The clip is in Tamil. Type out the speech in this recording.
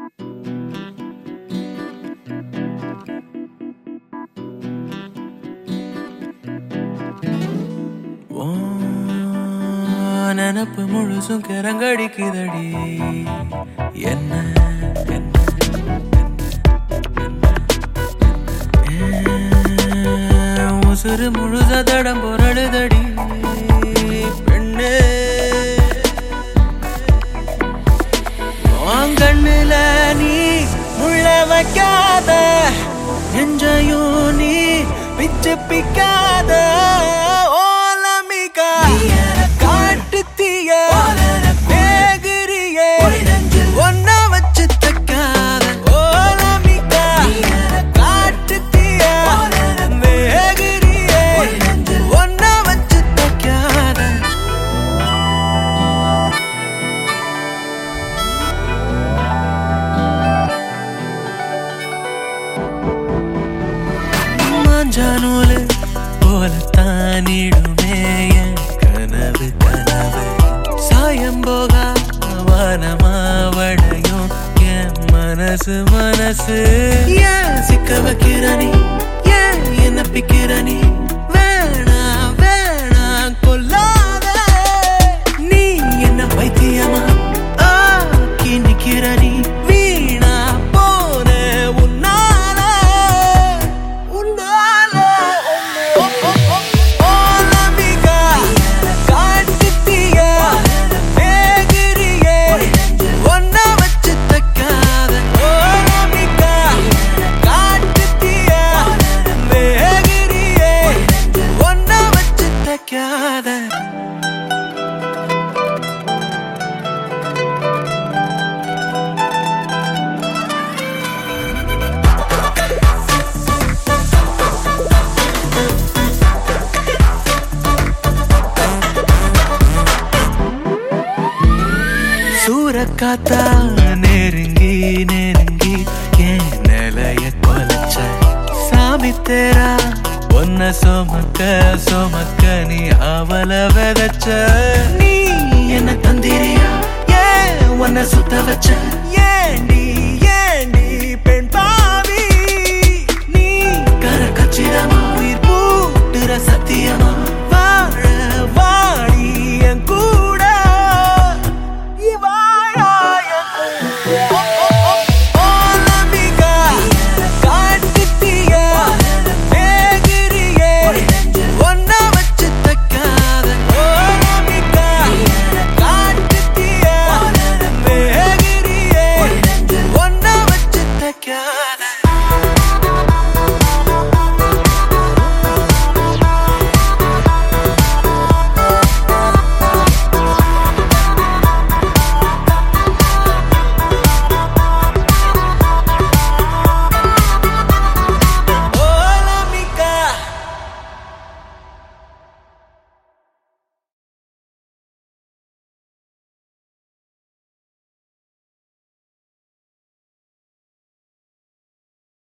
ஓ, நினப்பு முழுசும் கிறங்கடிக்குதடி என்ன என்ன, ஏன் உசுறு முழுச தடம் பொருளுதடி பெண்ணே உன் கண்ணுல நீ முள்ள வைக்காத நெஞ்சையும் நீ பிச்சு பிக்காத ஓலமிகா காட்டு தீய வேகிரியே ஒன்ன வச்சு தக்காத ஓலமிகா காட்டு தீய வேகிரியே ஒன்ன வச்சு தக்காத மாஞ்சானூலு போலத்தானிடுமே என் கனவு கனவு சாயம் போகா வானமாவடையும் என் மனசு மனசு ஏன் சிக்க வைக்கிற நீ ஏன் என்ன பிக்கிற நீ வேணா வேணா கொல்லாத நீ என்ன பைத்தியமா ஆக்கி நிக்கிற நீ வீணா போன உன்னால உன்னால ஓலமிகா காட்டு தீய வேகிரியே ஒன்ன வச்சு தக்காத ஓலமிகா காட்டு தீய வேகிரியே ஒன்ன வச்சு தக்காத சூரக்காத்தா நெருங்கி நெருங்கி என் நிலைய கொலைச்ச சாமி தேரா ஒன்ன சுமக்க சுமக்க நீ அவள விதைச்ச நீ என்ன தந்திரியா ஏன் உன்னை சுத்த வச்ச ஏன்